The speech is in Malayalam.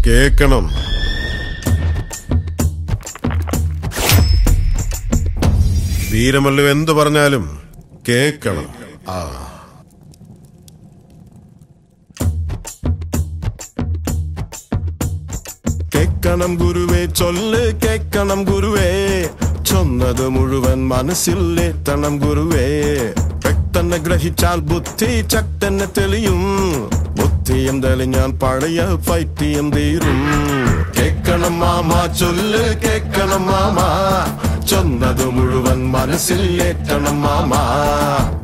കേക്കണം വീരമല്ലു എന്തു പറഞ്ഞാലും കേക്കണം ആ കേക്കണം ഗുരുവേ ചൊല്ല് കേക്കണം ഗുരുവേ ചൊന്നത് മുഴുവൻ മനസ്സിൽ എത്തണം ഗുരുവേ പെട്ടെന്ന് ഗ്രഹിച്ചാൽ ബുദ്ധി ചട്ടെന്ന് തെളിയും ബുദ്ധിയും തെളിഞ്ഞാൽ പഴയ പൈറ്റിയും തീരും കേക്കണം മാമ ചൊല്ല് കേക്കണം മാമ ചൊന്നത് മുഴുവൻ മനസ്സിൽ ഏറ്റണം മാമ